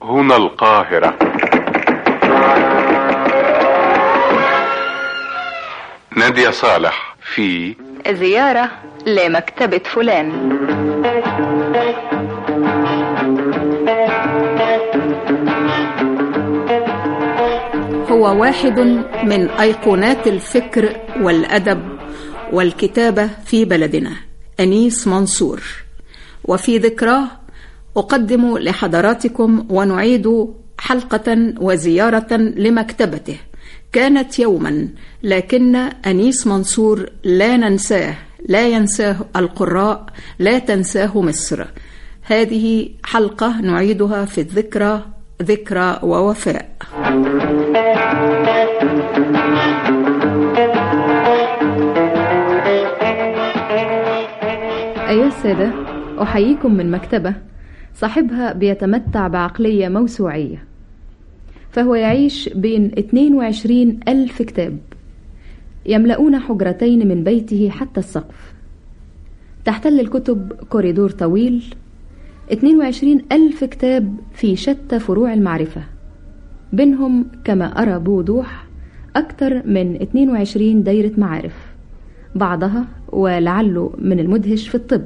هنا القاهرة نادية صالح في زيارة لمكتبة فلان هو واحد من أيقونات الفكر والأدب والكتابة في بلدنا أنيس منصور وفي ذكراه أقدم لحضراتكم ونعيد حلقة وزيارة لمكتبته كانت يوما لكن أنيس منصور لا ننساه لا ينساه القراء لا تنساه مصر هذه حلقة نعيدها في الذكرى ذكرى ووفاء أيها السادة أحييكم من مكتبة صاحبها بيتمتع بعقلية موسوعية فهو يعيش بين 22 ألف كتاب يملؤون حجرتين من بيته حتى السقف تحتل الكتب كوريدور طويل 22 ألف كتاب في شتى فروع المعرفة بينهم كما أرى بوضوح أكثر من 22 دايرة معارف بعضها ولعله من المدهش في الطب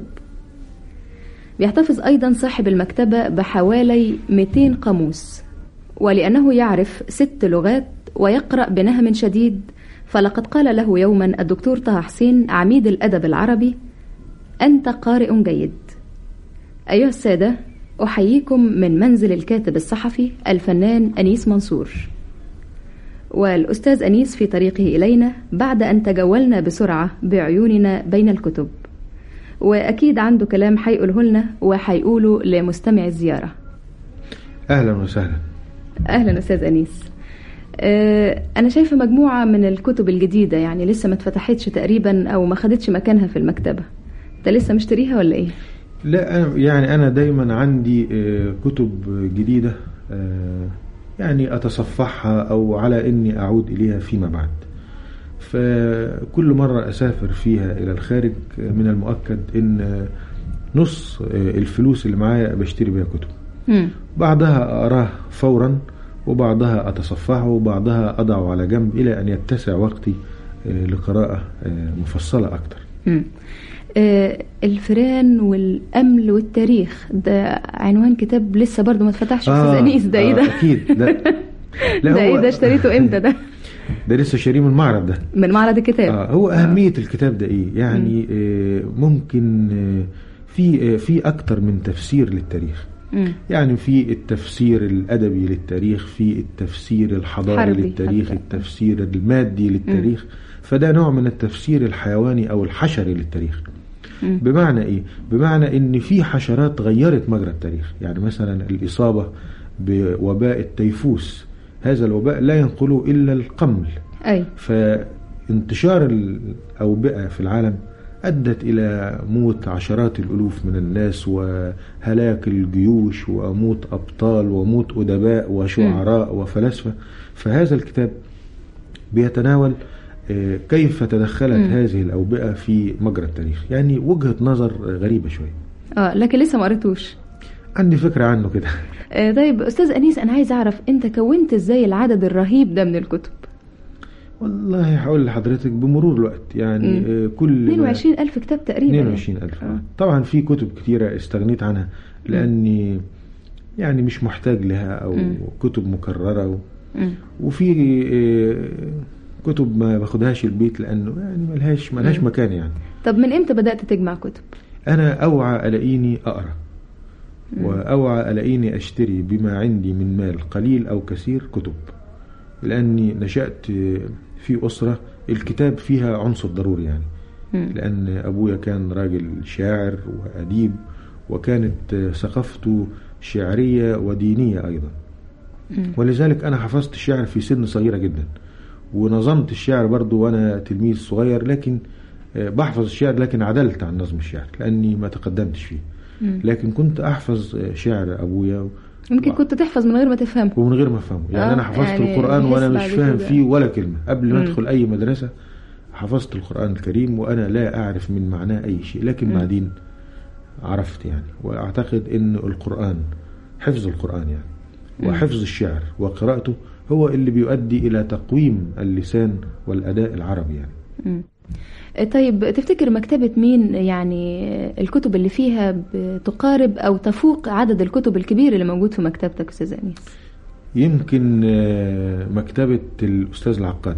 بيحتفظ أيضا صاحب المكتبة بحوالي 200 قاموس ولأنه يعرف ست لغات ويقرأ بنهم شديد فلقد قال له يوما الدكتور طه حسين عميد الأدب العربي أنت قارئ جيد أيها السادة أحييكم من منزل الكاتب الصحفي الفنان أنيس منصور والأستاذ أنيس في طريقه إلينا بعد أن تجولنا بسرعة بعيوننا بين الكتب وأكيد عنده كلام حيقوله لنا وحيقوله لمستمع الزيارة أهلا وسهلا أهلا أستاذ أنيس أه أنا شايفة مجموعة من الكتب الجديدة يعني لسه ما اتفتحتش تقريبا أو ما خدتش مكانها في المكتبة أنت لسه مشتريها ولا إيه؟ لا أنا يعني أنا دايما عندي كتب جديدة يعني أتصفحها أو على إني أعود إليها فيما بعد فكل مرة أسافر فيها إلى الخارج من المؤكد إن نص الفلوس اللي معايا بشتري بيها كتب بعضها أقراه فورا وبعضها أتصفحه وبعضها أضعه على جنب إلى أن يتسع وقتي لقراءة مفصلة أكتر آه الفيران والأمل والتاريخ ده عنوان كتاب لسه برضه ما اتفتحش في آه أنيس ده إيه ده؟ آه أكيد ده ده إيه ده اشتريته إمتى ده؟ ده لسه شاريه من المعرض ده من معرض الكتاب آه هو أهمية الكتاب ده إيه؟ يعني آه ممكن آه في آه في أكتر من تفسير للتاريخ مم. يعني في التفسير الأدبي للتاريخ في التفسير الحضاري حربي للتاريخ حتى. التفسير المادي للتاريخ فده نوع من التفسير الحيواني أو الحشري للتاريخ مم. بمعنى إيه؟ بمعنى إن في حشرات غيرت مجرى التاريخ يعني مثلا الإصابة بوباء التيفوس هذا الوباء لا ينقله إلا القمل أي فانتشار الأوبئة في العالم أدت إلى موت عشرات الألوف من الناس وهلاك الجيوش وموت أبطال وموت أدباء وشعراء وفلاسفة فهذا الكتاب بيتناول آه، كيف تدخلت مم. هذه الأوبئة في مجرى التاريخ يعني وجهة نظر غريبة شوية اه لكن لسه ما قريتوش عندي فكرة عنه كده آه طيب أستاذ أنيس أنا عايز أعرف أنت كونت إزاي العدد الرهيب ده من الكتب؟ والله هقول لحضرتك بمرور الوقت يعني مم. آه، كل ما- 22 ألف كتاب تقريبا 22 ألف آه. طبعا في كتب كتيرة استغنيت عنها لأني يعني مش محتاج لها أو مم. كتب مكررة و... مم. وفي آه، كتب ما باخدهاش البيت لأنه يعني ملهاش ملهاش مم. مكان يعني طب من إمتى بدأت تجمع كتب؟ أنا أوعى ألاقيني أقرأ مم. وأوعى ألاقيني أشتري بما عندي من مال قليل أو كثير كتب لأني نشأت في أسرة الكتاب فيها عنصر ضروري يعني مم. لأن أبويا كان راجل شاعر وأديب وكانت ثقافته شعرية ودينية أيضا مم. ولذلك أنا حفظت الشعر في سن صغيرة جدا ونظمت الشعر برضو وأنا تلميذ صغير لكن آه، بحفظ الشعر لكن عدلت عن نظم الشعر لأني ما تقدمتش فيه مم. لكن كنت أحفظ آه، شعر أبويا يمكن كنت تحفظ من غير ما تفهمه ومن غير ما أفهمه يعني آه، أنا حفظت يعني القرآن وأنا بحس مش بعد فاهم كده. فيه ولا كلمة قبل ما مم. أدخل أي مدرسة حفظت القرآن الكريم وأنا لا أعرف من معناه أي شيء لكن مم. بعدين عرفت يعني وأعتقد أن القرآن حفظ القرآن يعني وحفظ الشعر وقراءته هو اللي بيؤدي إلى تقويم اللسان والأداء العربي يعني مم. طيب تفتكر مكتبة مين يعني الكتب اللي فيها بتقارب أو تفوق عدد الكتب الكبير اللي موجود في مكتبتك أستاذ أنيس يمكن آه، مكتبة الأستاذ العقاد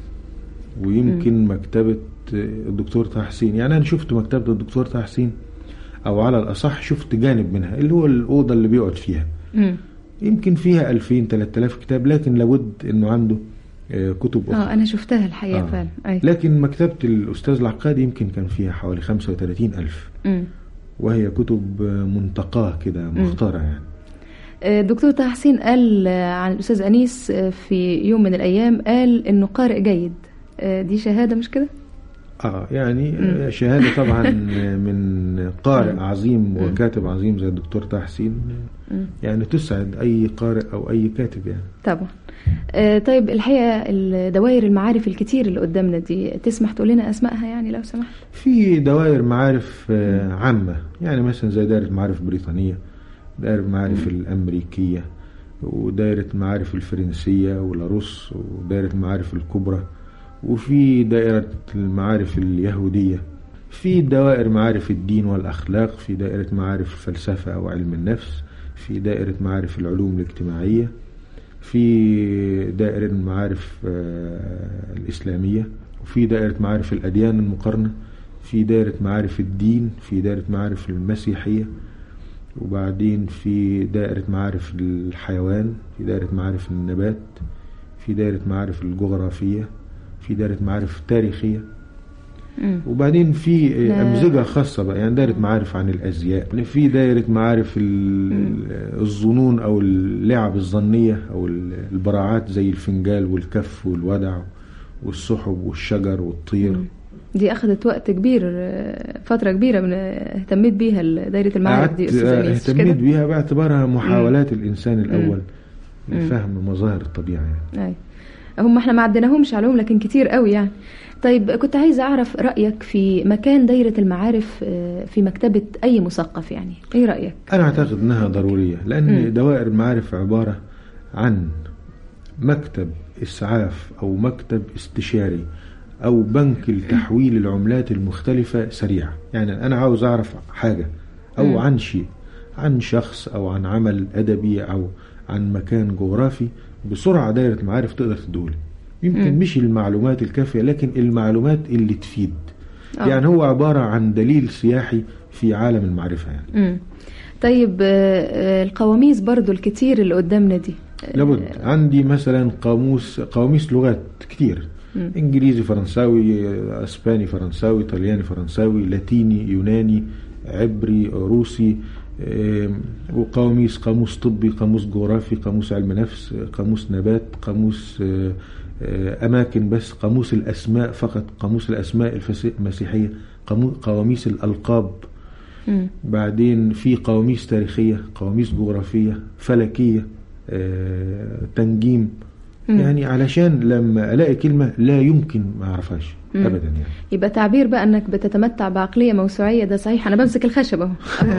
ويمكن مكتبة آه، الدكتور طه حسين يعني أنا شفت مكتبة الدكتور طه حسين أو على الأصح شفت جانب منها اللي هو الأوضة اللي بيقعد فيها مم. يمكن فيها 2000 3000 كتاب لكن لابد إنه عنده آه، كتب أخرى اه أنا شفتها الحقيقة آه. فعلا أي. لكن مكتبة الأستاذ العقاد يمكن كان فيها حوالي 35 ألف مم. وهي كتب آه، منتقاة كده مختارة يعني الدكتور طه حسين قال عن الأستاذ أنيس في يوم من الأيام قال إنه قارئ جيد دي شهادة مش كده؟ اه يعني آه، شهاده طبعا من قارئ عظيم وكاتب عظيم زي الدكتور طه حسين يعني تسعد اي قارئ او اي كاتب يعني طبعا آه، طيب الحقيقة الدوائر المعارف الكتير اللي قدامنا دي تسمح تقول لنا أسمائها يعني لو سمحت في دوائر معارف آه، عامه يعني مثلا زي دائره معارف بريطانيه دائره معارف الامريكيه ودائره معارف الفرنسيه والروس ودائره المعارف الكبرى وفي دائره المعارف اليهوديه في دوائر معارف الدين والاخلاق في دائره معارف الفلسفه او علم النفس في دائره معارف العلوم الاجتماعيه في دائرة المعارف آه، الإسلامية وفي دائرة معارف الأديان المقارنة في دائرة معارف الدين في دائرة معارف المسيحية وبعدين في دائرة معارف الحيوان في دائرة معارف النبات في دائرة معارف الجغرافية في دائرة معارف التاريخية مم. وبعدين في لا. أمزجة خاصة بقى يعني دائرة معارف عن الأزياء في دائرة معارف ال- الظنون أو اللعب الظنية أو ال- البراعات زي الفنجال والكف والودع والسحب والشجر والطير دي أخذت وقت كبير آه، فترة كبيرة من اهتميت بيها ال- دايرة المعارف دي قعدت أستاذ أنيس مش اهتميت كده؟ بيها باعتبارها محاولات الإنسان الأول مم. لفهم مظاهر الطبيعة يعني. أي. هم احنا ما عدناهمش عليهم لكن كتير قوي يعني طيب كنت عايزة أعرف رأيك في مكان دايرة المعارف آه، في مكتبة أي مثقف يعني إيه رأيك؟ أنا أعتقد أنها ضرورية لأن مم. دوائر المعارف عبارة عن مكتب إسعاف أو مكتب استشاري أو بنك لتحويل العملات المختلفة سريع يعني أنا عاوز أعرف حاجة أو مم. عن شيء عن شخص أو عن عمل أدبي أو عن مكان جغرافي بسرعة دائرة المعارف تقدر تدولي يمكن مم. مش المعلومات الكافية لكن المعلومات اللي تفيد آه. يعني هو عبارة عن دليل سياحي في عالم المعرفة يعني مم. طيب آه، آه، القواميس برضو الكتير اللي قدامنا دي آه، لابد عندي مثلا قاموس قواميس لغات كتير مم. انجليزي فرنساوي اسباني فرنساوي طلياني فرنساوي لاتيني يوناني عبري روسي آم، وقواميس قاموس طبي قاموس جغرافي قاموس علم نفس قاموس نبات قاموس آه، آه، اماكن بس قاموس الاسماء فقط قاموس الاسماء الفس- المسيحيه قامو- قواميس الالقاب مم. بعدين في قواميس تاريخية قواميس جغرافية فلكية آه، تنجيم مم. يعني علشان لما ألاقي كلمة لا يمكن ما أعرفهاش مم. أبدا يعني يبقى تعبير بقى انك بتتمتع بعقلية موسوعية ده صحيح انا بمسك الخشب اهو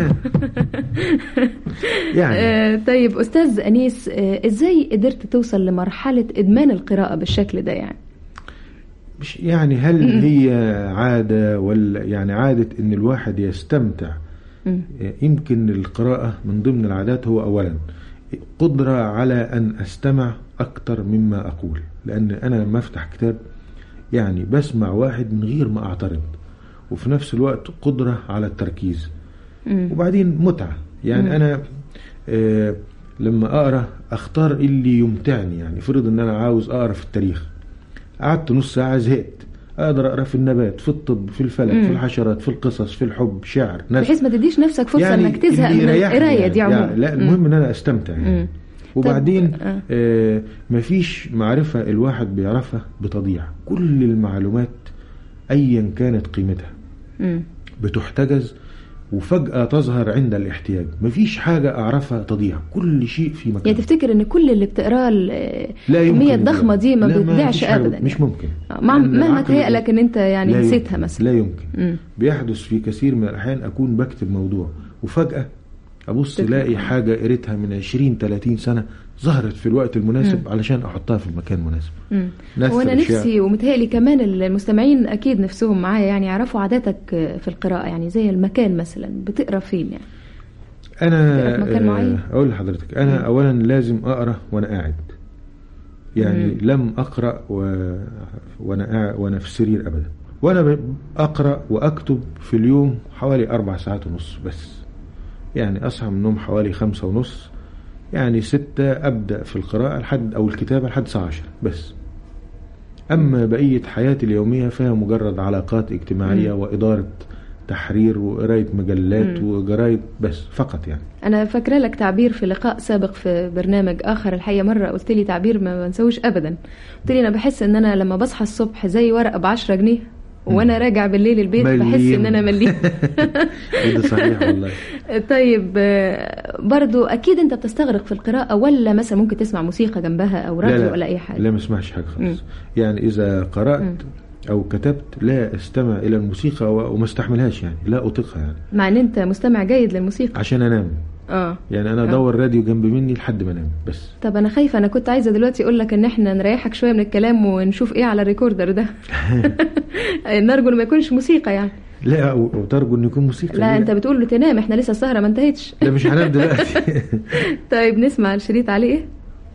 يعني آه، طيب استاذ انيس آه، ازاي قدرت توصل لمرحلة ادمان القراءة بالشكل ده يعني مش يعني هل هي عادة ولا يعني عادة إن الواحد يستمتع مم. يمكن القراءة من ضمن العادات هو أولا قدرة على أن أستمع أكتر مما أقول لأن أنا لما أفتح كتاب يعني بسمع واحد من غير ما أعترض وفي نفس الوقت قدرة على التركيز مم. وبعدين متعة يعني مم. أنا آه لما أقرأ أختار اللي يمتعني يعني فرض أن أنا عاوز أقرأ في التاريخ قعدت نص ساعة زهقت أقدر أقرأ في النبات في الطب في الفلك مم. في الحشرات في القصص في الحب شعر نثر بحيث ما تديش نفسك فرصة يعني انك تزهق اللي من يريحني القراية يعني. دي عموما يعني لا المهم ان انا استمتع يعني مم. وبعدين طب، آه. آه مفيش معرفة الواحد بيعرفها بتضيع كل المعلومات ايا كانت قيمتها مم. بتحتجز وفجأة تظهر عند الاحتياج مفيش حاجة أعرفها تضيع كل شيء في مكان يعني تفتكر ان كل اللي بتقراه ال- لا يمكن الكمية يضيع. الضخمة دي ما لا، بتضيعش فيش حاجة ابدا مش يعني. ممكن آه، مع- لأن مهما العقل تهيأ لك ان انت يعني لا نسيتها يمكن. مثلا لا يمكن مم. بيحدث في كثير من الأحيان أكون بكتب موضوع وفجأة أبص تطلع. ألاقي حاجة قريتها من 20 30 سنة ظهرت في الوقت المناسب علشان احطها في المكان المناسب مم. نثر وانا الشعر. نفسي ومتهيألي كمان المستمعين اكيد نفسهم معايا يعني يعرفوا عاداتك في القراءه يعني زي المكان مثلا بتقرا فين يعني انا تقرأ في مكان آه، معين؟ اقول لحضرتك انا مم. اولا لازم اقرا وانا قاعد يعني مم. لم اقرا و... وانا قاعد وانا في السرير ابدا وانا ب- اقرا واكتب في اليوم حوالي اربع ساعات ونص بس يعني اصحى من النوم حوالي خمسة ونص يعني ستة ابدا في القراءة لحد او الكتابة لحد الساعة عشرة بس اما بقية حياتي اليومية فيها مجرد علاقات اجتماعية مم. وادارة تحرير وقراية مجلات مم. وجرايد بس فقط يعني انا فاكره لك تعبير في لقاء سابق في برنامج اخر الحقيقه مره قلت لي تعبير ما بنسويش ابدا قلت لي انا بحس ان انا لما بصحى الصبح زي ورقه ب 10 جنيه وانا راجع بالليل البيت بحس مليم. ان انا مليم ده صحيح والله طيب آه، برضو اكيد انت بتستغرق في القراءه ولا مثلا ممكن تسمع موسيقى جنبها او لا راديو لا ولا اي حاجه لا ما اسمعش حاجة مم. خالص يعني إذا قرأت مم. أو كتبت لا استمع إلى الموسيقى و- وما استحملهاش يعني لا أطيقها يعني مع ان انت مستمع جيد للموسيقى عشان أنام اه يعني أنا آه. أدور راديو جنب مني لحد ما أنام بس طب انا خايفه انا كنت عايزه دلوقتي اقول لك ان احنا نريحك شويه من الكلام ونشوف ايه على الريكوردر ده نرجو انه ما يكونش موسيقى يعني لا و- وترجو إن يكون موسيقى لا ليه؟ انت بتقول له تنام احنا لسه السهره ما انتهتش لا مش هنام دلوقتي طيب نسمع الشريط عليه ايه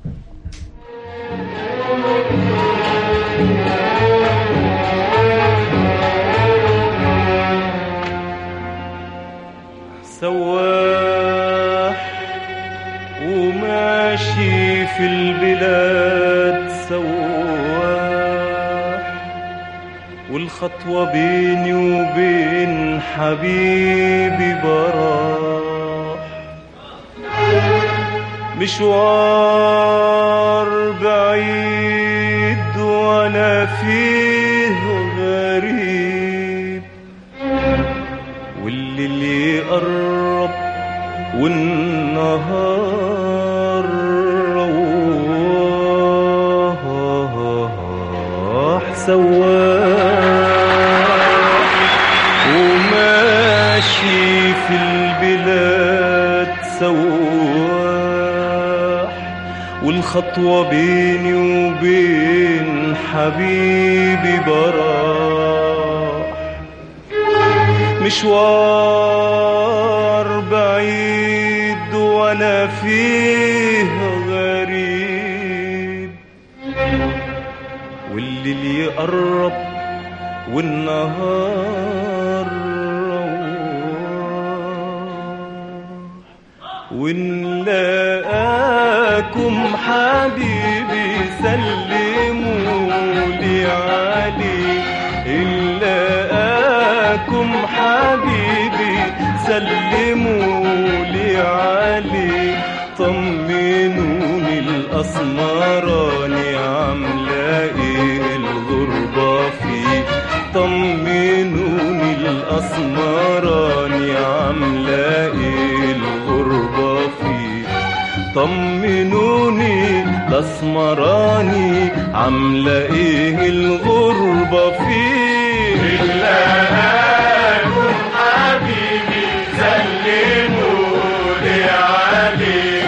سواح وماشي في البلاد سواح والخطوة بيني وبين حبيبي براح مشوار بعيد وانا فيه غريب والليل يقرب والنهار رواح سواح وماشي في البلاد سواح والخطوة بيني وبين حبيبي براح مشوار بعيد وانا فيه غريب والليل يقرب والنهار رواح ونلاقاكم حبيبي سلموا لي عليه نلاقاكم حبيبي سلموا لي عليه طمنوني الأسمراني عاملة ايه الغربة فيه طمنوني الأسمراني عاملة ايه الغربة فيه طمنوني الاسمراني عامله ايه الغربه فيه إلاكم حبيبي سلموا لي عليه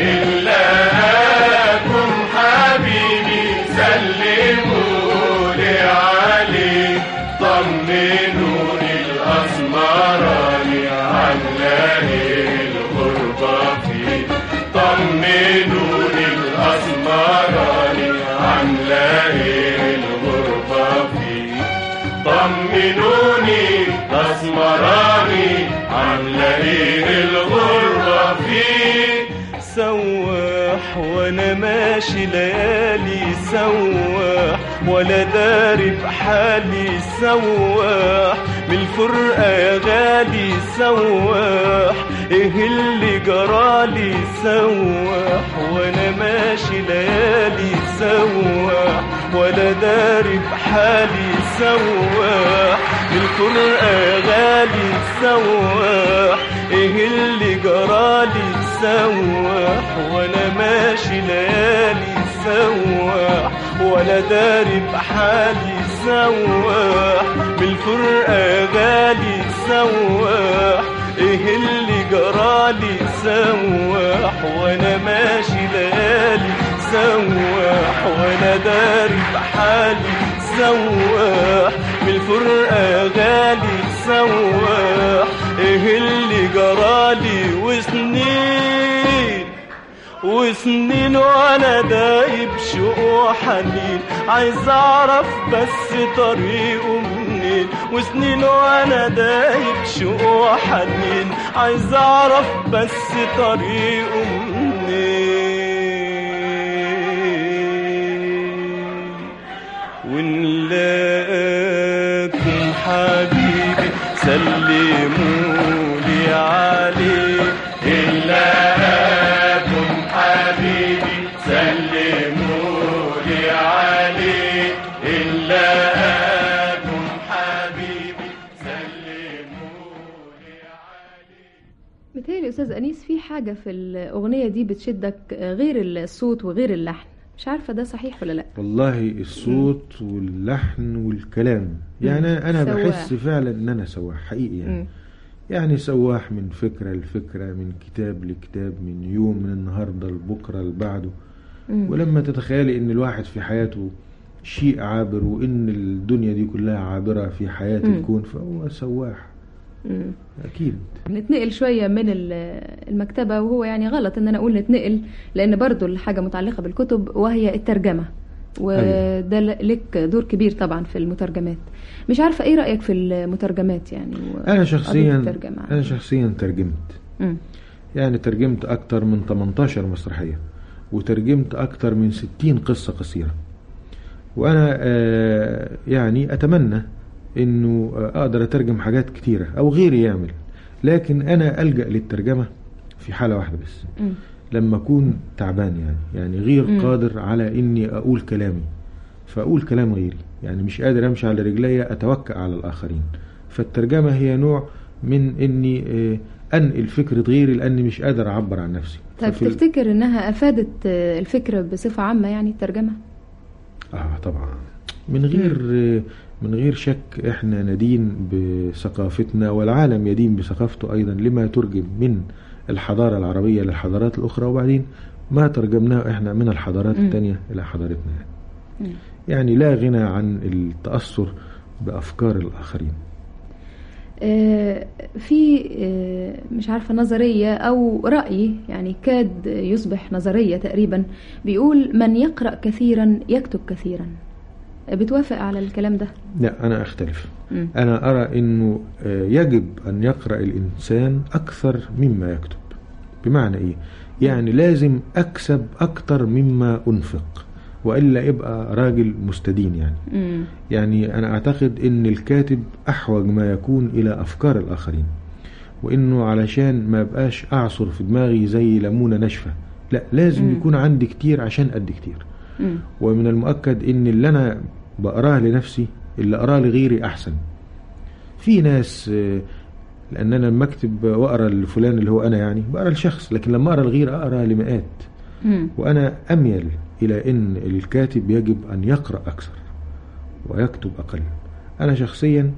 إلاكم حبيبي سلموا لي عليه طمنوني الاسمراني عامله ايه الغربه فيه طمنوني الأسمراني عاملة ايه الغربة فيه طمنوني الأسمراني عاملة ايه الغربة فيه سواح وانا ماشي ليالي سواح ولا داري بحالي سواح من الفرقة يا غالي سواح ايه اللي جرالي سواح وانا ماشي ليالي سواح ولا داري بحالي سواح من الفرقة يا غالي سواح ايه اللي جرالي سواح وانا ماشي ليالي سواح ولا داري بحالي سواح بالفرقة يا غالي سواح ايه اللي جرالي سواح وانا ماشي ليالي سواح وانا داري بحالي سواح من الفرقة غالي سواح ايه اللي جرالي وسنين وسنين وانا دايب شوق وحنين عايز اعرف بس طريقه منين وسنين وانا دايب شوق وحنين عايز اعرف بس طريقه منين ونلاقيكم حبيبي سلمولي عليه نلاقيكم حبيبي سلمولي عليه نلاقيكم حبيبي سلمولي عليه بتهيألي أستاذ أنيس في حاجة في الأغنية دي بتشدك غير الصوت وغير اللحن مش عارفة ده صحيح ولا لأ والله الصوت واللحن والكلام يعني انا سواح. بحس فعلا ان انا سواح حقيقي يعني مم. يعني سواح من فكرة لفكرة من كتاب لكتاب من يوم من النهاردة لبكرة لبعده مم. ولما تتخيلي ان الواحد في حياته شيء عابر وان الدنيا دي كلها عابرة في حياة مم. الكون فهو سواح مم. اكيد نتنقل شوية من ال- المكتبة وهو يعني غلط ان انا اقول نتنقل لان برضو الحاجة متعلقة بالكتب وهي الترجمة وده لك دور كبير طبعا في المترجمات مش عارفة ايه رأيك في المترجمات يعني و- انا قضية شخصيا الترجمة. انا شخصيا ترجمت مم. يعني ترجمت أكتر من 18 مسرحية وترجمت أكتر من 60 قصة قصيرة وأنا آه، يعني أتمنى أنه آه، أقدر أترجم حاجات كتيرة أو غيري يعمل لكن أنا ألجأ للترجمة في حالة واحدة بس مم. لما أكون تعبان يعني يعني غير مم. قادر على إني أقول كلامي فأقول كلام غيري يعني مش قادر أمشي على رجلي أتوكأ على الآخرين فالترجمة هي نوع من إني آه، أنقل فكرة غيري لأني مش قادر أعبر عن نفسي طيب ففي ال- تفتكر انها افادت آه، الفكرة بصفة عامة يعني الترجمة اه طبعا من غير من غير شك احنا ندين بثقافتنا والعالم يدين بثقافته ايضا لما ترجم من الحضارة العربية للحضارات الاخرى وبعدين ما ترجمناه احنا من الحضارات مم. التانية الى حضارتنا يعني. مم. يعني لا غنى عن التأثر بأفكار الآخرين آه، في آه، مش عارفة نظرية أو رأي يعني كاد يصبح نظرية تقريبا بيقول من يقرأ كثيرا يكتب كثيرا بتوافق على الكلام ده لا أنا أختلف مم. أنا أرى أنه آه، يجب أن يقرأ الإنسان أكثر مما يكتب بمعنى إيه؟ يعني لازم أكسب أكثر مما أنفق وإلا يبقى راجل مستدين يعني مم. يعني أنا أعتقد أن الكاتب أحوج ما يكون إلى أفكار الآخرين وإنه علشان ما بقاش أعصر في دماغي زي ليمونة ناشفة لا لازم مم. يكون عندي كتير عشان أدي كتير مم. ومن المؤكد ان اللي انا بقراه لنفسي اللي اقراه لغيري احسن في ناس آه، لان انا لما اكتب واقرا لفلان اللي هو انا يعني بقرا لشخص لكن لما اقرا لغير اقرا لمئات مم. وانا اميل الى ان الكاتب يجب ان يقرا اكثر ويكتب اقل انا شخصيا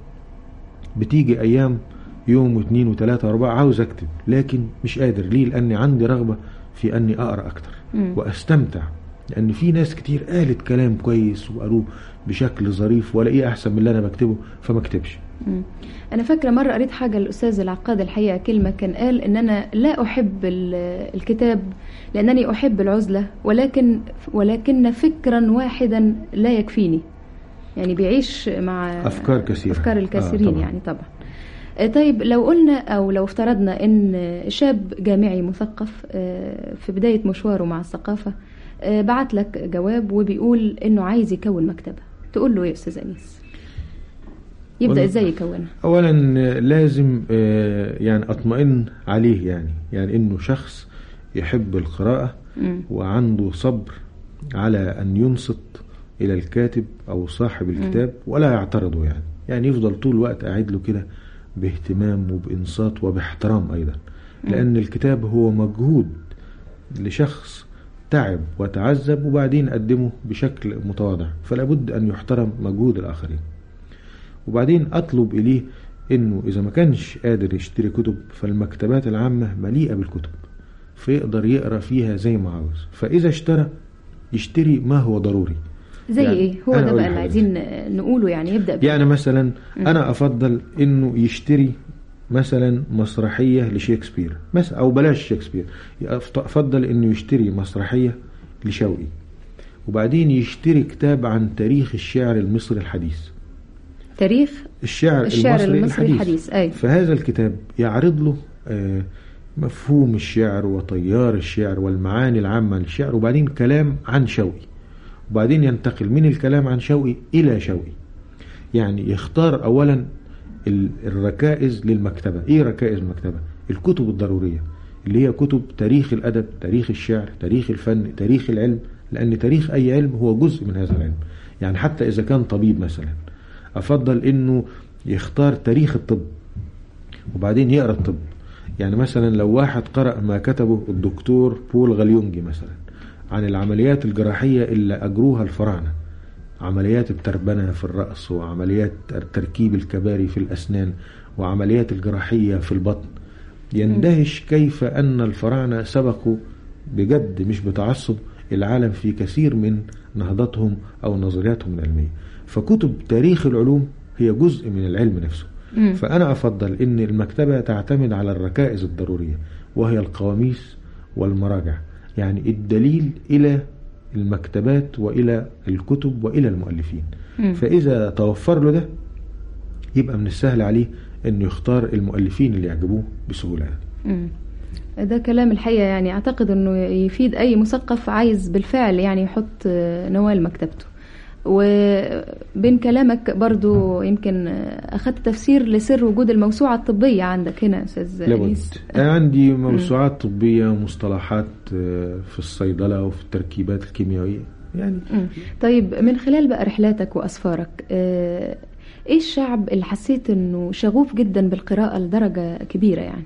بتيجي ايام يوم واثنين وثلاثة واربعة عاوز اكتب لكن مش قادر ليه لاني عندي رغبة في اني اقرا اكتر مم. واستمتع لان في ناس كتير قالت كلام كويس وقالوه بشكل ظريف والاقيه احسن من اللي انا بكتبه فما اكتبش مم. أنا فاكرة مرة قريت حاجة الأستاذ العقاد الحقيقة كلمة كان قال إن أنا لا أحب ال- الكتاب لأنني أحب العزلة ولكن ولكن فكرا واحدا لا يكفيني يعني بيعيش مع أفكار كثيرة. أفكار آه، الكثيرين طبعا. يعني طبعا آه، طيب لو قلنا أو لو افترضنا إن شاب جامعي مثقف آه، في بداية مشواره مع الثقافة آه، بعت لك جواب وبيقول إنه عايز يكون مكتبة تقول له إيه يا أستاذ أنيس يبدأ والله- إزاي يكونها اولا آه، لازم آه، يعني اطمئن عليه يعني يعني انه شخص يحب القراءة مم. وعنده صبر على ان ينصت الى الكاتب او صاحب الكتاب ولا يعترضه يعني يعني يفضل طول الوقت قاعد له كده باهتمام وبانصات وباحترام ايضا لان الكتاب هو مجهود لشخص تعب وتعذب وبعدين قدمه بشكل متواضع فلا بد ان يحترم مجهود الاخرين وبعدين اطلب اليه انه اذا ما كانش قادر يشتري كتب فالمكتبات العامة مليئة بالكتب فيقدر يقرا فيها زي ما عاوز فاذا اشترى يشتري ما هو ضروري زي يعني ايه هو أنا ده أقول بقى اللي لحضرتك. عايزين نقوله يعني يبدا بيه. يعني مثلا انا افضل انه يشتري مثلا مسرحيه لشكسبير مثلا او بلاش شكسبير أفت- افضل انه يشتري مسرحيه لشوقي وبعدين يشتري كتاب عن تاريخ الشعر المصري الحديث تاريخ الشعر, الشعر المصري, المصري الحديث، أي. فهذا الكتاب يعرض له آه، مفهوم الشعر وطيار الشعر والمعاني العامة للشعر وبعدين كلام عن شوقي وبعدين ينتقل من الكلام عن شوقي إلى شوقي يعني يختار أولا ال- الركائز للمكتبة إيه ركائز المكتبة؟ الكتب الضرورية اللي هي كتب تاريخ الأدب تاريخ الشعر تاريخ الفن تاريخ العلم لأن تاريخ أي علم هو جزء من هذا العلم يعني حتى إذا كان طبيب مثلا أفضل إنه يختار تاريخ الطب وبعدين يقرأ الطب يعني مثلا لو واحد قرأ ما كتبه الدكتور بول غاليونجي مثلا عن العمليات الجراحية اللي أجروها الفراعنة عمليات التربنة في الرأس وعمليات تركيب الكباري في الأسنان وعمليات الجراحية في البطن يندهش كيف أن الفراعنة سبقوا بجد مش بتعصب العالم في كثير من نهضتهم أو نظرياتهم العلمية فكتب تاريخ العلوم هي جزء من العلم نفسه مم. فأنا أفضل أن المكتبة تعتمد على الركائز الضرورية وهي القواميس والمراجع يعني الدليل إلى المكتبات وإلى الكتب وإلى المؤلفين مم. فإذا توفر له ده يبقى من السهل عليه أنه يختار المؤلفين اللي يعجبوه بسهولة يعني. مم. ده كلام الحقيقة يعني أعتقد أنه يفيد أي مثقف عايز بالفعل يعني يحط آه، نوال مكتبته وبين كلامك برضو يمكن آه، أخذت تفسير لسر وجود الموسوعة الطبية عندك هنا أستاذ لابد أنيس أنا عندي موسوعات طبية ومصطلحات آه، في الصيدلة وفي التركيبات الكيميائية يعني مم. طيب من خلال بقى رحلاتك وأسفارك آه، إيه الشعب اللي حسيت أنه شغوف جدا بالقراءة لدرجة كبيرة يعني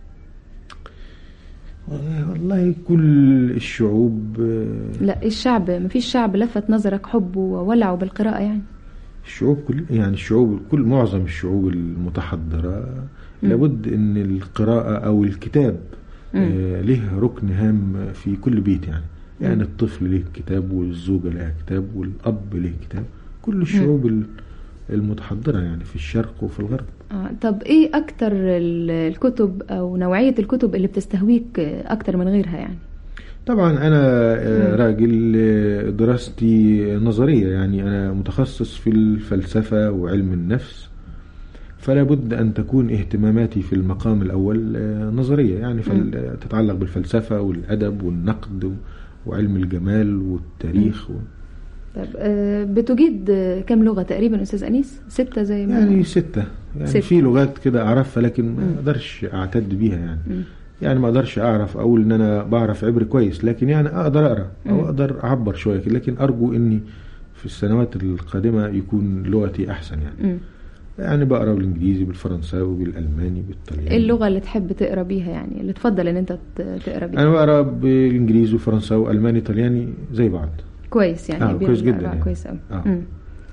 والله كل الشعوب آه، لا إيه الشعب مفيش شعب لفت نظرك حبه وولعه بالقراءة يعني الشعوب كل يعني الشعوب كل معظم الشعوب المتحضرة لابد ان القراءة او الكتاب آه له ركن هام في كل بيت يعني يعني الطفل له كتاب والزوجة لها كتاب والأب له كتاب كل الشعوب ال- المتحضرة يعني في الشرق وفي الغرب آه، طب ايه اكتر ال- الكتب او نوعية الكتب اللي بتستهويك آه، اكتر من غيرها يعني طبعا انا آه، راجل آه، دراستي نظريه يعني انا متخصص في الفلسفه وعلم النفس فلا بد ان تكون اهتماماتي في المقام الاول آه، نظريه يعني فل- تتعلق بالفلسفه والادب والنقد و- وعلم الجمال والتاريخ و... طب آه، بتجيد آه، كم لغة تقريبا استاذ انيس ستة زي ما يعني ستة يعني ستة. في لغات كده اعرفها لكن ما اقدرش اعتد بيها يعني يعني ما اقدرش اعرف اقول ان انا بعرف عبري كويس لكن يعني اقدر اقرا او اقدر اعبر شويه كده، لكن ارجو اني في السنوات القادمه يكون لغتي احسن يعني مم. يعني بقرا بالانجليزي بالفرنساوي بالالماني بالطلياني ايه اللغة اللي تحب تقرا بيها يعني اللي تفضل ان انت ت- تقرا بيها انا بقرا بالانجليزي وفرنساوي والماني طلياني زي بعض كويس يعني آه، بين كويس جدا الأربعة يعني. كويس قوي آه. مم.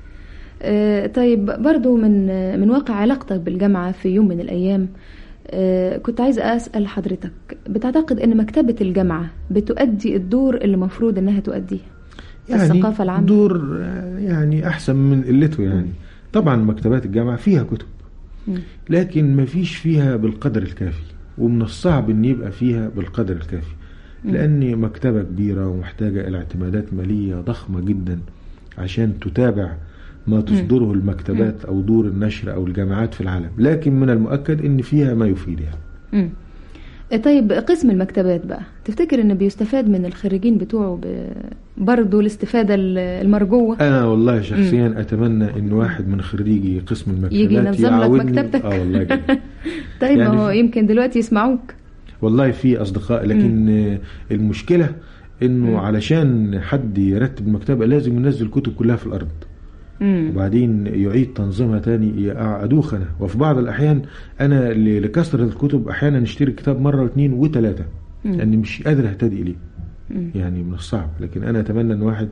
آه، طيب برضو من آه، من واقع علاقتك بالجامعة في يوم من الأيام آه، كنت عايزة أسأل حضرتك بتعتقد أن مكتبة الجامعة بتؤدي الدور اللي المفروض أنها تؤديه يعني الثقافة العامة دور آه، يعني احسن من قلته يعني طبعا مكتبات الجامعه فيها كتب مم. لكن ما فيش فيها بالقدر الكافي ومن الصعب ان يبقى فيها بالقدر الكافي لان مكتبه كبيره ومحتاجه الى اعتمادات ماليه ضخمه جدا عشان تتابع ما تصدره المكتبات او دور النشر او الجامعات في العالم لكن من المؤكد ان فيها ما يفيد يعني مم. آه، طيب قسم المكتبات بقى تفتكر أن بيستفاد من الخريجين بتوعه ب- برضو الاستفادة ال- المرجوة انا والله شخصيا اتمنى ان واحد من خريجي قسم المكتبات يجي ينظم لك يعاودني- مكتبتك. اه والله جدا. طيب يعني ما هو في- يمكن دلوقتي يسمعوك والله في اصدقاء لكن آه، المشكله انه علشان حد يرتب المكتبه لازم ينزل الكتب كلها في الارض مم. وبعدين يعيد تنظيمها تاني ادوخ انا وفي بعض الاحيان انا ل- لكثره الكتب احيانا اشتري الكتاب مره واثنين وثلاثه لاني مش قادر اهتدي اليه مم. يعني من الصعب لكن انا اتمنى ان واحد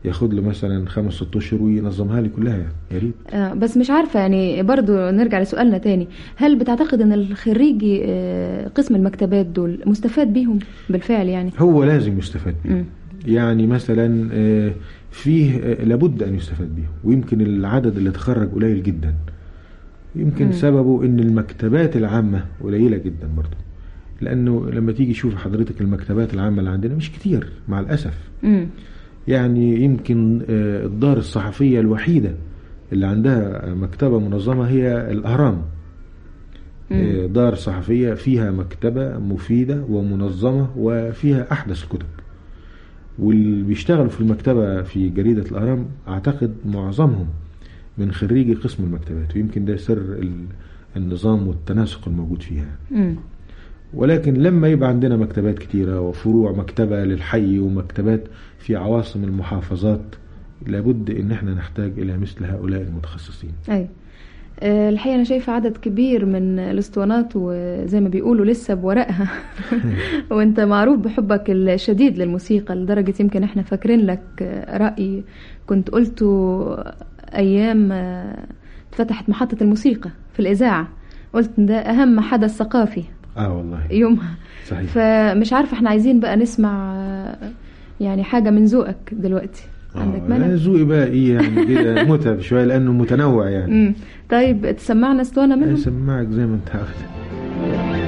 ياخد له مثلا خمس ست اشهر وينظمها لي كلها يعني يا ريت آه، بس مش عارفة يعني برضو نرجع لسؤالنا تاني هل بتعتقد ان الخريجي آه، قسم المكتبات دول مستفاد بيهم بالفعل يعني هو لازم يستفاد بيه مم. يعني مثلا آه، فيه آه، لابد ان يستفاد بيه ويمكن العدد اللي تخرج قليل جدا يمكن مم. سببه ان المكتبات العامه قليله جدا برضه لانه لما تيجي تشوف حضرتك المكتبات العامه اللي عندنا مش كتير مع الاسف مم. يعني يمكن آه، الدار الصحفيه الوحيده اللي عندها مكتبه منظمه هي الاهرام مم. آه، دار صحفيه فيها مكتبه مفيده ومنظمه وفيها احدث الكتب واللي بيشتغلوا في المكتبه في جريده الاهرام اعتقد معظمهم من خريجي قسم المكتبات ويمكن ده سر ال- النظام والتناسق الموجود فيها مم. ولكن لما يبقى عندنا مكتبات كتيرة وفروع مكتبة للحي ومكتبات في عواصم المحافظات لابد ان احنا نحتاج الى مثل هؤلاء المتخصصين اي آه، الحقيقة أنا شايفة عدد كبير من الاسطوانات وزي ما بيقولوا لسه بورقها وأنت معروف بحبك الشديد للموسيقى لدرجة يمكن إحنا فاكرين لك آه، رأي كنت قلته أيام آه، اتفتحت محطة الموسيقى في الإذاعة قلت إن ده أهم حدث ثقافي اه والله يومها صحيح فمش عارفة إحنا عايزين بقى نسمع آه، يعني حاجة من ذوقك دلوقتي عندك آه مانع؟ ذوقي بقى ايه يعني كده متعب شوية لانه متنوع يعني مم. طيب تسمعنا اسطوانة منهم؟ اسمعك زي ما انت عاوز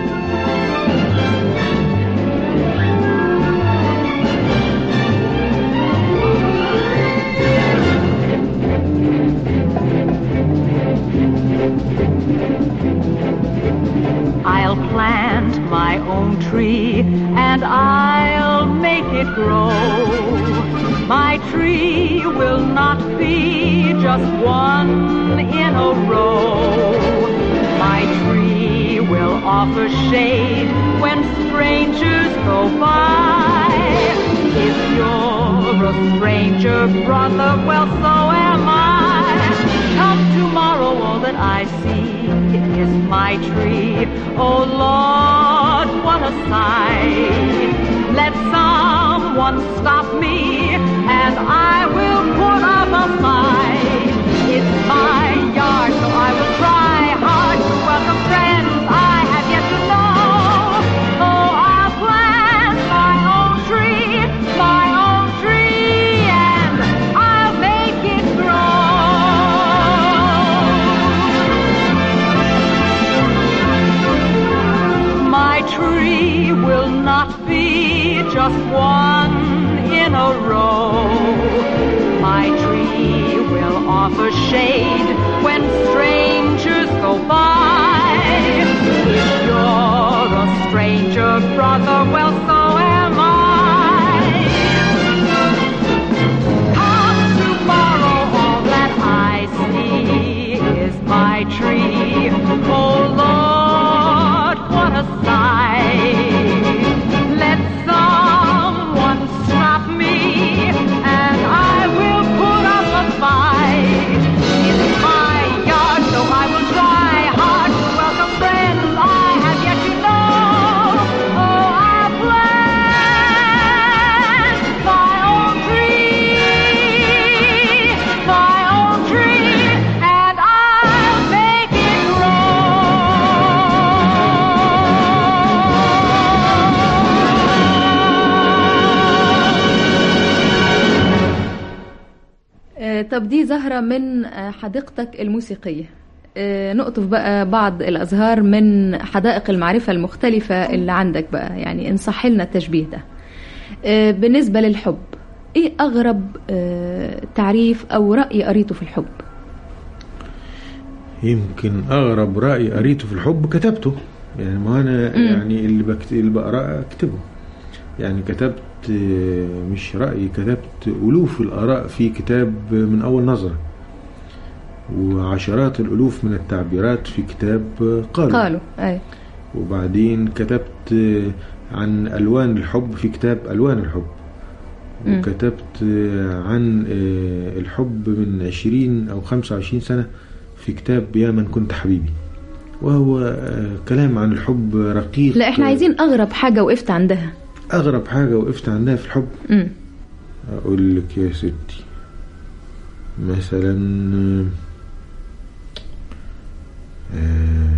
I'll plant my own tree and I'll make it grow. My tree will not be just one in a row. My tree will offer shade when strangers go by. If you're a stranger, brother, well, so am I. Come tomorrow, all that I see is my tree. Oh Lord, what a sight. Let someone stop me and I will put up a fight. It's my yard, so I will try hard to welcome friends I have yet to know. Oh, I'll plant my own tree, my own tree, and I'll make it grow. My tree will not be just one in a row. My tree will offer shade when strangers go by. If you're a stranger, brother, well, so am I. Come tomorrow, all that I see is my tree. Oh Lord, what a sight! Let someone stop me, and I will put up a fight. It's my yard, so I will try hard to welcome friends I have yet to know. Oh, I'll plant my own tree, my own tree, and I'll make it آه، طب دي زهرة من آه، حديقتك الموسيقية آه، نقطف بقى بعض الأزهار من حدائق المعرفة المختلفة اللي عندك بقى يعني إن صح لنا التشبيه ده آه، بالنسبة للحب إيه أغرب آه، تعريف أو رأي قريته في الحب يمكن اغرب راي قريته في الحب كتبته يعني ما انا مم. يعني اللي بكت... اللي بقراه اكتبه يعني كتبت آه، مش رايي كتبت الوف الاراء في كتاب من اول نظره وعشرات الالوف من التعبيرات في كتاب آه، قالوا, قالوا أي وبعدين كتبت آه، عن الوان الحب في كتاب الوان الحب مم. وكتبت آه، عن آه، الحب من 20 او 25 سنه في كتاب يا من كنت حبيبي وهو آه، كلام عن الحب رقيق لا إحنا عايزين أغرب حاجة وقفت عندها اغرب حاجه وقفت عندها في الحب مم. اقول لك يا ستي مثلا آه،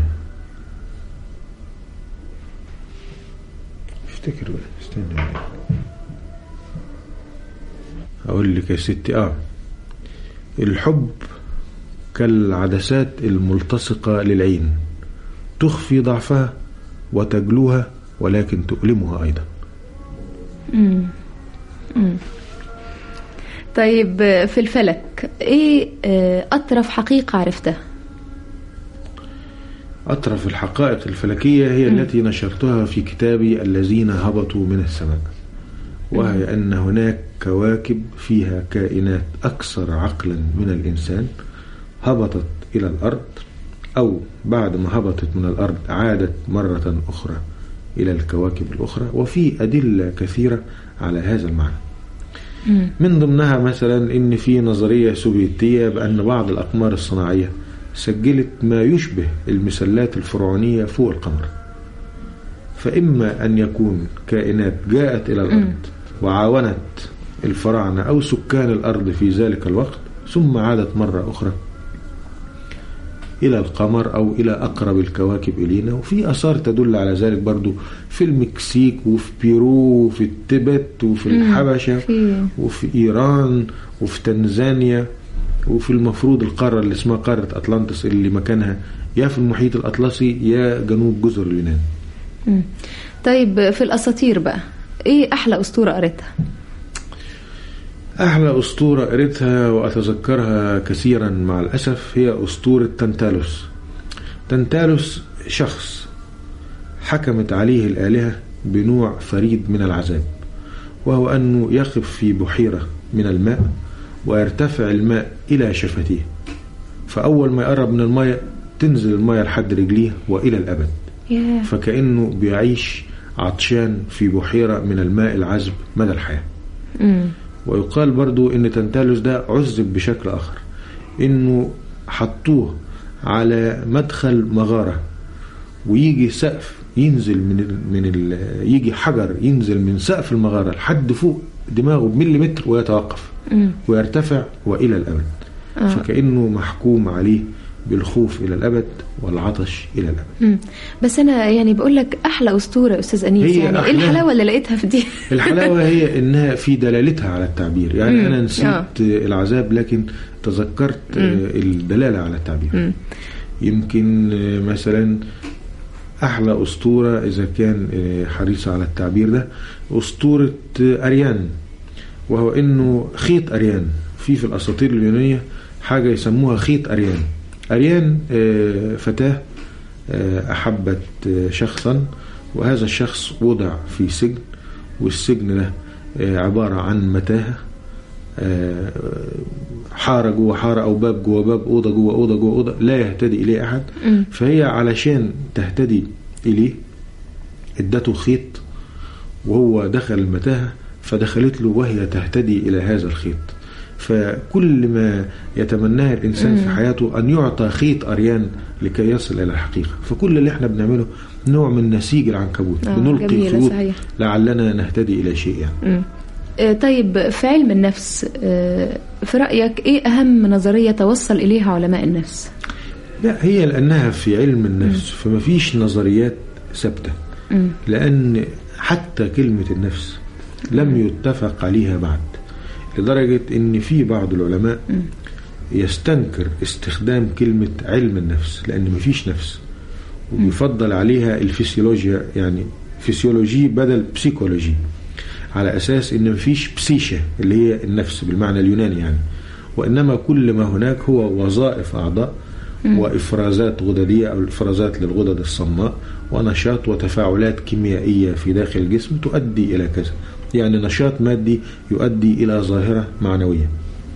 افتكر بقى استنى اقول لك يا ستي اه الحب كالعدسات الملتصقة للعين تخفي ضعفها وتجلوها ولكن تؤلمها أيضا طيب آه، في الفلك ايه آه، اطرف حقيقة عرفتها أطرف الحقائق الفلكية هي التي نشرتها في كتابي الذين هبطوا من السماء وهي أن هناك كواكب فيها كائنات أكثر عقلا من الإنسان هبطت إلى الأرض أو بعد ما هبطت من الأرض عادت مرة أخرى إلى الكواكب الأخرى وفي أدلة كثيرة على هذا المعنى من ضمنها مثلا ان في نظريه سوفيتيه بان بعض الاقمار الصناعيه سجلت ما يشبه المسلات الفرعونيه فوق القمر فاما ان يكون كائنات جاءت الى الارض وعاونت الفراعنه او سكان الارض في ذلك الوقت ثم عادت مره اخرى إلى القمر أو إلى أقرب الكواكب إلينا وفي آثار تدل على ذلك برضو في المكسيك وفي بيرو وفي التبت وفي الحبشة في- وفي إيران وفي تنزانيا وفي المفروض القارة اللي اسمها قارة أطلانتس اللي مكانها يا في المحيط الأطلسي يا جنوب جزر اليونان مم. طيب في الاساطير بقى ايه احلى اسطورة قريتها أحلى أسطورة قريتها وأتذكرها كثيرا مع الأسف هي أسطورة تنتالوس تنتالوس شخص حكمت عليه الآلهة بنوع فريد من العذاب وهو أنه يقف في بحيرة من الماء ويرتفع الماء إلى شفتيه فأول ما يقرب من الماء تنزل الماء لحد رجليه وإلى الأبد ياه فكأنه بيعيش عطشان في بحيرة من الماء العذب مدى الحياة مم. ويقال برضو ان تنتالوس ده عذب بشكل اخر انه حطوه على مدخل مغارة ويجي سقف ينزل من ال من ال يجي حجر ينزل من سقف المغارة لحد فوق دماغه بمليمتر ويتوقف مم. ويرتفع والى الابد آه. فكانه محكوم عليه بالخوف الى الابد والعطش الى الابد مم. بس انا يعني بقول لك احلى اسطوره يا استاذ انيس هي يعني ايه أحلاها. الحلاوه اللي لقيتها في دي الحلاوة هي انها في دلالتها على التعبير يعني مم. انا نسيت آه. العذاب لكن تذكرت آه، الدلالة على التعبير مم. يمكن آه، مثلا احلى اسطورة اذا كان آه، حريص على التعبير ده اسطورة آه، اريان وهو انه خيط اريان في في الاساطير اليونانية حاجة يسموها خيط اريان اريان آه، فتاة آه، احبت آه، شخصا وهذا الشخص وضع في سجن والسجن ده آه، عبارة عن متاهة آه، حارة جوه حارة أو باب جوه باب أوضة جوه أوضة جوه أوضة لا يهتدي إليه أحد مم. فهي علشان تهتدي إليه ادته خيط وهو دخل المتاهة فدخلت له وهي تهتدي إلى هذا الخيط فكل ما يتمناه الإنسان في حياته أن يعطى خيط أريان لكي يصل إلى الحقيقة فكل اللي احنا بنعمله نوع من نسيج العنكبوت آه، بنلقي جميلة، خيوط صحيح. لعلنا نهتدي إلى شيء يعني مم. آه، طيب في علم النفس آه، في رايك ايه اهم نظريه توصل اليها علماء النفس لا هي لأنها في علم النفس فما فيش نظريات ثابتة مم. لأن حتى كلمة النفس لم يتفق عليها بعد لدرجة إن في بعض العلماء يستنكر استخدام كلمة علم النفس لأن مفيش نفس وبيفضل عليها الفسيولوجيا يعني فسيولوجي بدل بسيكولوجي على أساس إن مفيش بسيشة اللي هي النفس بالمعنى اليوناني يعني وإنما كل ما هناك هو وظائف أعضاء وإفرازات غددية أو إفرازات للغدد الصماء ونشاط وتفاعلات كيميائية في داخل الجسم تؤدي إلى كذا يعني نشاط مادي يؤدي إلى ظاهرة معنوية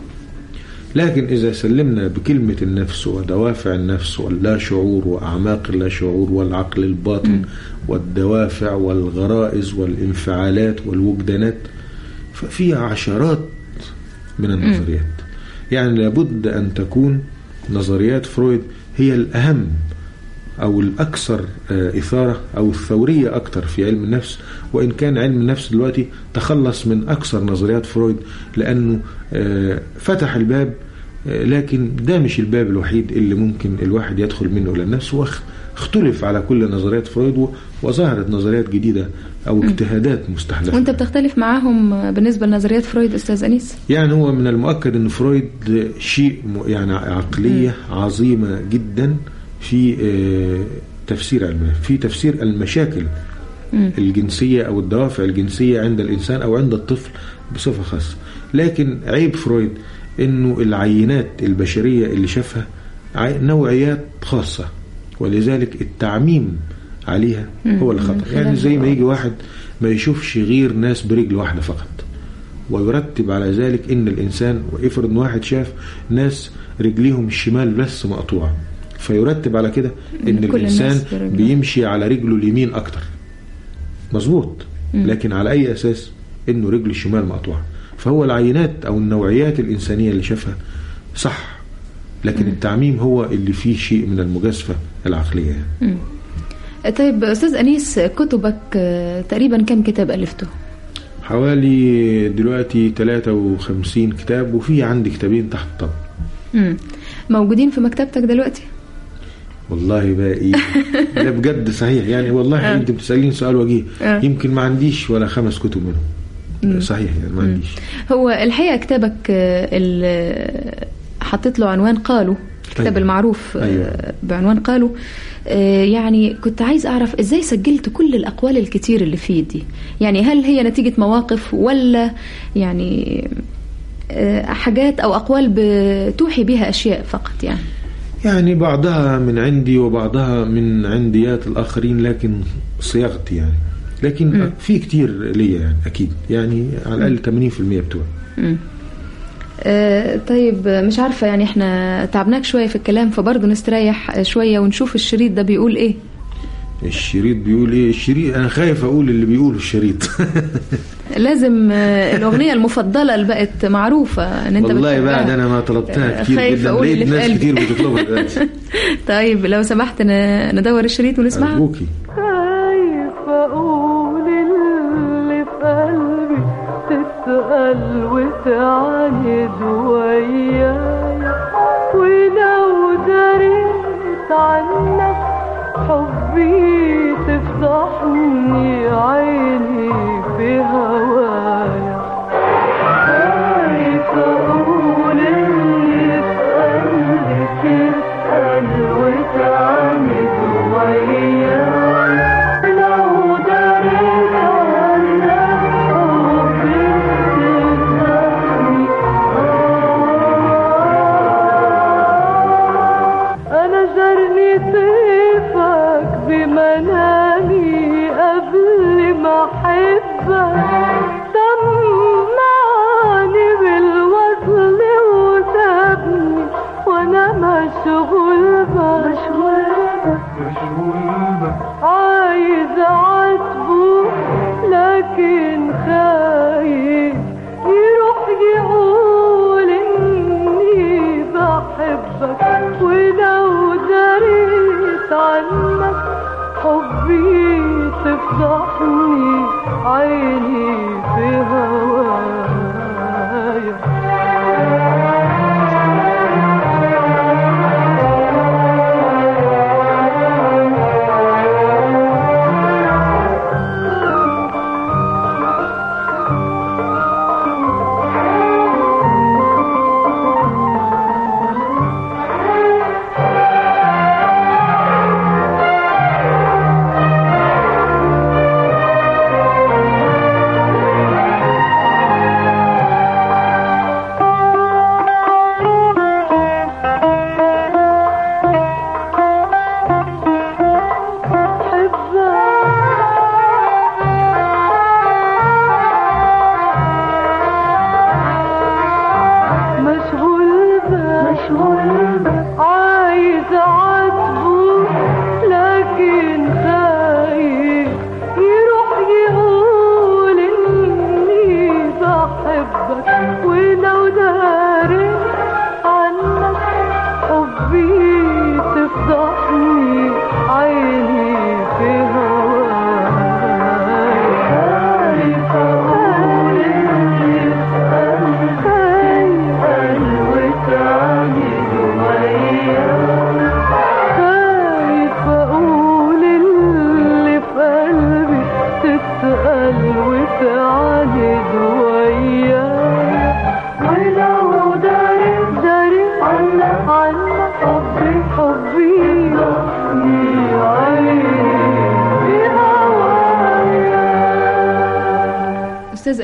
لكن إذا سلمنا بكلمة النفس ودوافع النفس واللا شعور وأعماق اللا شعور والعقل الباطن والدوافع والغرائز والانفعالات والوجدانات ففي عشرات من النظريات يعني لابد أن تكون نظريات فرويد هي الأهم او الاكثر آه، اثاره او الثوريه اكتر في علم النفس وان كان علم النفس دلوقتي تخلص من اكثر نظريات فرويد لانه آه، فتح الباب آه، لكن ده مش الباب الوحيد اللي ممكن الواحد يدخل منه الى النفس واخ- اختلف على كل نظريات فرويد و- وظهرت نظريات جديده او اجتهادات مستحدثه وانت بتختلف معاهم بالنسبة لنظريات فرويد أستاذ أنيس يعني هو من المؤكد ان فرويد شيء م- يعني عقليه عظيمه جدا في آه، تفسير علم في تفسير المشاكل الجنسيه او الدوافع الجنسيه عند الانسان او عند الطفل بصفه خاصه لكن عيب فرويد انه العينات البشريه اللي شافها عي- نوعيات خاصه ولذلك التعميم عليها هو اللي خطأ يعني زي ما يجي واحد ما يشوفش غير ناس برجل واحده فقط ويرتب على ذلك ان الانسان وافرض ان واحد شاف ناس رجليهم الشمال بس مقطوعه فيرتب على كده ان كل الناس الانسان برجلها. بيمشي على رجله اليمين اكتر مظبوط لكن على اي اساس انه رجله الشمال مقطوعه فهو العينات او النوعيات الانسانيه اللي شافها صح لكن التعميم هو اللي فيه شيء من المجازفه العقليه يعني. طيب أستاذ أنيس كتبك آه، تقريبا كم كتاب ألفته؟ حوالي دلوقتي 53 كتاب وفي عندي كتابين تحت الطبق مم. موجودين في مكتبتك دلوقتي؟ والله بقى ايه ده بجد صحيح يعني والله آه. انت بتسالين سؤال وجيه آه. يمكن ما عنديش ولا خمس كتب منهم صحيح يعني ما عنديش هو الحقيقة كتابك آه، اللي حطيت له عنوان قالوا الكتاب أيوة. المعروف آه، أيوة. بعنوان قالوا آه، يعني كنت عايز أعرف إزاي سجلت كل الأقوال الكتير اللي فيه دي يعني هل هي نتيجة مواقف ولا يعني آه، حاجات أو أقوال بتوحي بها أشياء فقط يعني يعني بعضها من عندي وبعضها من عنديات الاخرين لكن صياغتي يعني لكن في كتير ليا يعني اكيد يعني على الاقل 80% بتوعي آه، طيب آه، مش عارفة يعني احنا تعبناك شوية في الكلام فبرضه نستريح آه، شوية ونشوف الشريط ده بيقول ايه الشريط بيقول ايه الشريط انا خايف اقول اللي بيقوله الشريط لازم آه، الأغنية المفضلة اللي بقت معروفة ان انت والله بتحبها. بعد انا ما طلبتها آه، كتير خايف جدا أقول اللي لقيت في ناس قلبي. كتير بتطلبها دلوقتي طيب لو سمحت ن- ندور الشريط ونسمعها ارجوكي خايفة أقول اللي في قلبي تسأل وتعاند وياي ولو دريت عنك حبي تفتحني عيني في هوايا خايفة أقول اللي في قلبي تسأل وتعاند وياي لو دريت عنك حبي تفتحني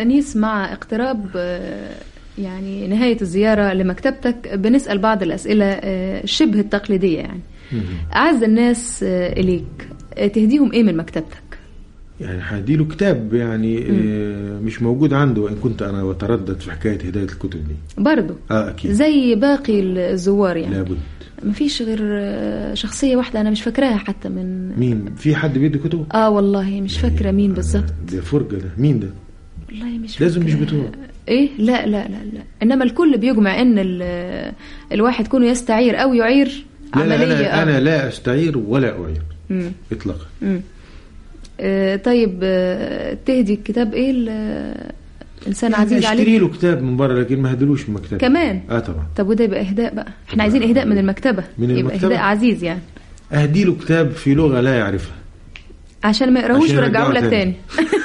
أنيس مع اقتراب آه، يعني نهاية الزيارة لمكتبتك بنسأل بعض الأسئلة آه، شبه التقليدية يعني أعز الناس آه، إليك آه، تهديهم إيه من مكتبتك؟ يعني هديله كتاب يعني آه، مش موجود عنده وان كنت انا بتردد في حكايه هدايه الكتب دي برضو اه اكيد زي باقي الزوار يعني لابد مفيش غير آه، شخصية واحدة أنا مش فاكراها حتى من مين في حد بيدي كتب آه والله مش فاكرة مين بالظبط ده فرجه ده مين ده والله مش لازم فاكرة. مش بتوع. ايه لا لا لا لا انما الكل بيجمع ان ال- الواحد كونه يستعير او يعير لا عمليه لا آه. انا انا لا استعير ولا اعير مم. اطلاقا مم. آه طيب آه تهدي الكتاب ايه ل- انسان عزيز اشتري عليك له كتاب من بره لكن ما هدلوش من مكتبه كمان اه طبعا طب وده يبقى اهداء بقى احنا عايزين اهداء من المكتبه من يبقى المكتبة؟ اهداء عزيز يعني اهدي له كتاب في لغه لا يعرفها عشان ما يقراهوش عشان ويرجعوا يرجعوا لك تاني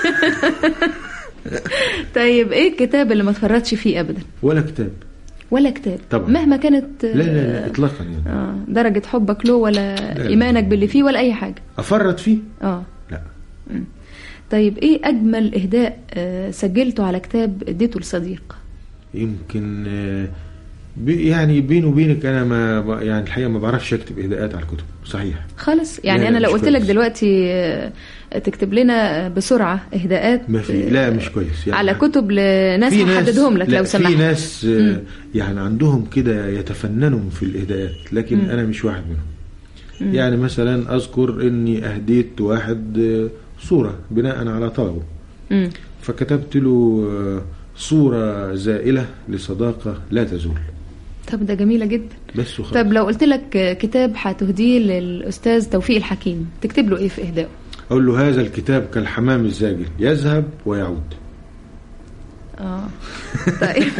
طيب ايه الكتاب اللي ما تفرطش فيه ابدا ولا كتاب ولا كتاب طبعا. مهما كانت لا لا لا اطلاقا يعني آه درجة حبك له ولا لا. إيمانك باللي فيه ولا أي حاجة افرط فيه اه لا طيب إيه أجمل إهداء آه سجلته على كتاب اديته لصديق يمكن آه، بي- يعني بيني وبينك انا ما ب- يعني الحقيقه ما بعرفش اكتب اهداءات على الكتب صحيح خالص يعني لا، لا، أنا لو مش قلت لك كويس. دلوقتي آه تكتب لنا بسرعة إهداءات ما في آه، لا مش كويس يعني على كتب لناس في هحددهم لك لا، لو سمحت في ناس آه، يعني عندهم كده يتفننوا في الاهداءات لكن مم. انا مش واحد منهم يعني مثلا اذكر اني اهديت واحد آه، صوره بناء على طلبه مم. فكتبت له آه، صوره زائله لصداقه لا تزول طب ده جميلة جدا بس وخلاص طب لو قلت لك آه، كتاب هتهديه للأستاذ توفيق الحكيم تكتب له إيه في إهدائه اقول له هذا الكتاب كالحمام الزاجل يذهب ويعود اه طيب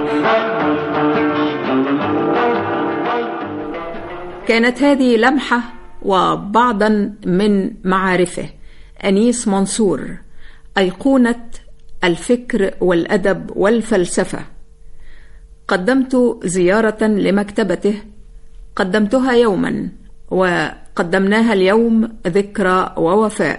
كانت هذه لمحة وبعضا من معارفه أنيس منصور أيقونة الفكر والأدب والفلسفة قدمت زيارة لمكتبته قدمتها يوما وقدمناها اليوم ذكرى ووفاء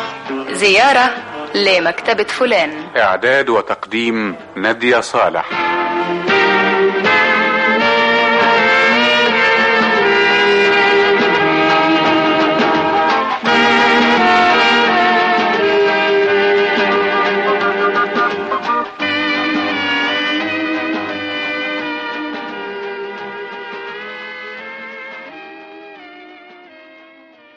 زيارة لمكتبة فلان إعداد وتقديم نادية صالح